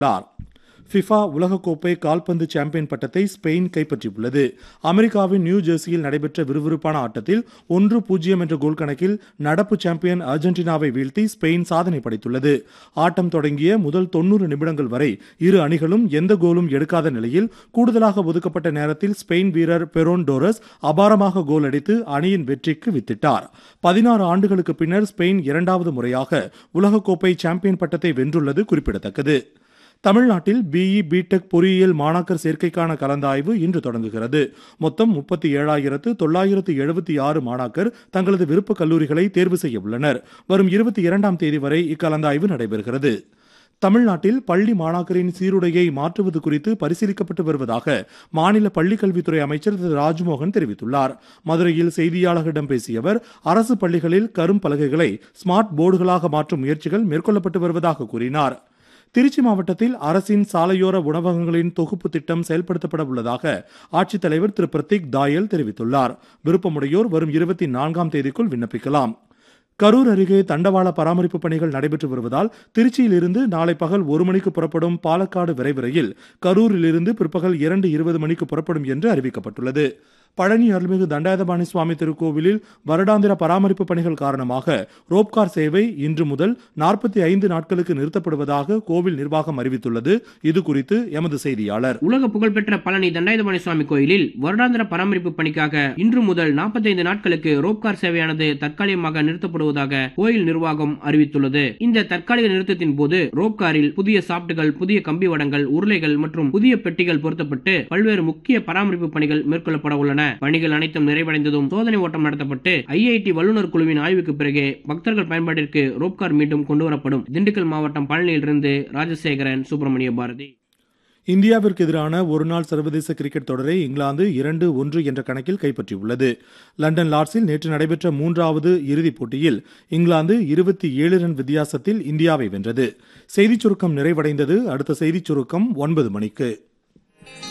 உள்ளார் ஃபிஃபா உலகக்கோப்பை கால்பந்து சாம்பியன் பட்டத்தை ஸ்பெயின் கைப்பற்றியுள்ளது அமெரிக்காவின் நியூ ஜெர்சியில் நடைபெற்ற விறுவிறுப்பான ஆட்டத்தில் ஒன்று பூஜ்ஜியம் என்ற கோல் கணக்கில் நடப்பு சாம்பியன் அர்ஜென்டினாவை வீழ்த்தி ஸ்பெயின் சாதனை படைத்துள்ளது ஆட்டம் தொடங்கிய முதல் தொன்னூறு நிமிடங்கள் வரை இரு அணிகளும் எந்த கோலும் எடுக்காத நிலையில் கூடுதலாக ஒதுக்கப்பட்ட நேரத்தில் ஸ்பெயின் வீரர் பெரோன் டோரஸ் அபாரமாக கோல் அடித்து அணியின் வெற்றிக்கு வித்திட்டார் பதினாறு ஆண்டுகளுக்கு பின்னர் ஸ்பெயின் இரண்டாவது முறையாக உலகக்கோப்பை சாம்பியன் பட்டத்தை வென்றுள்ளது குறிப்பிடத்தக்கது தமிழ்நாட்டில் பிஇ பிடெக் பொறியியல் மாணாக்கர் சேர்க்கைக்கான கலந்தாய்வு இன்று தொடங்குகிறது மொத்தம் முப்பத்தி ஏழாயிரத்து தொள்ளாயிரத்து எழுபத்தி ஆறு மாணாக்கர் தங்களது விருப்ப கல்லூரிகளை தேர்வு செய்ய உள்ளனர் வரும் இருபத்தி இரண்டாம் தேதி வரை இக்கலந்தாய்வு நடைபெறுகிறது தமிழ்நாட்டில் பள்ளி மாணாக்கரின் சீருடையை மாற்றுவது குறித்து பரிசீலிக்கப்பட்டு வருவதாக மாநில பள்ளிக்கல்வித்துறை அமைச்சர் திரு ராஜ்மோகன் தெரிவித்துள்ளார் மதுரையில் செய்தியாளர்களிடம் பேசிய அவர் அரசு பள்ளிகளில் கரும் பலகைகளை ஸ்மார்ட் போர்டுகளாக மாற்றும் முயற்சிகள் மேற்கொள்ளப்பட்டு வருவதாக கூறினார் திருச்சி மாவட்டத்தில் அரசின் சாலையோர உணவகங்களின் தொகுப்பு திட்டம் செயல்படுத்தப்பட உள்ளதாக ஆட்சித்தலைவர் திரு பிரதீக் தாயல் தெரிவித்துள்ளார் விருப்பமுடையோர் வரும் இருபத்தி நான்காம் தேதிக்குள் விண்ணப்பிக்கலாம் கரூர் அருகே தண்டவாள பராமரிப்பு பணிகள் நடைபெற்று வருவதால் திருச்சியிலிருந்து நாளை பகல் ஒரு மணிக்கு புறப்படும் பாலக்காடு விரைவு ரயில் கரூரிலிருந்து பிற்பகல் இரண்டு இருபது மணிக்கு புறப்படும் என்று அறிவிக்கப்பட்டுள்ளது பழனி அருள்மிகு தண்டாயுதபாணி சுவாமி திருக்கோவிலில் வருடாந்திர பராமரிப்பு பணிகள் காரணமாக ரோப்கார் சேவை இன்று முதல் நாற்பத்தி ஐந்து நாட்களுக்கு நிறுத்தப்படுவதாக கோவில் நிர்வாகம் அறிவித்துள்ளது இது குறித்து எமது செய்தியாளர் உலக புகழ்பெற்ற பழனி தண்டாயுதபாணி சுவாமி கோயிலில் வருடாந்திர பராமரிப்பு பணிக்காக இன்று முதல் 45 நாட்களுக்கு ரோப்கார் சேவையானது தற்காலிகமாக நிறுத்தப்படுவதாக கோயில் நிர்வாகம் அறிவித்துள்ளது இந்த தற்காலிக நிறுத்தத்தின் போது ரோப்காரில் புதிய சாப்டுகள் புதிய கம்பி வடங்கள் உருளைகள் மற்றும் புதிய பெட்டிகள் பொருத்தப்பட்டு பல்வேறு முக்கிய பராமரிப்பு பணிகள் மேற்கொள்ளப்பட உள்ளன பணிகள் அனைத்தும் நிறைவடைந்ததும் சோதனை ஓட்டம் நடத்தப்பட்டு ஐஐடி வல்லுநர் குழுவின் ஆய்வுக்கு பிறகு பக்தர்கள் பயன்பாட்டிற்கு ரோப்கார் மீண்டும் கொண்டுவரப்படும் திண்டுக்கல் மாவட்டம் பழனியிலிருந்து ராஜசேகரன் சுப்பிரமணிய பாரதி இந்தியாவிற்கு எதிரான ஒருநாள் சர்வதேச கிரிக்கெட் தொடரை இங்கிலாந்து இரண்டு ஒன்று என்ற கணக்கில் கைப்பற்றியுள்ளது லண்டன் லார்ட்ஸில் நேற்று நடைபெற்ற மூன்றாவது இறுதிப் போட்டியில் இங்கிலாந்து இருபத்தி ஏழு ரன் வித்தியாசத்தில் இந்தியாவை வென்றது செய்திச் சுருக்கம் நிறைவடைந்தது அடுத்த செய்திச் சுருக்கம் ஒன்பது மணிக்கு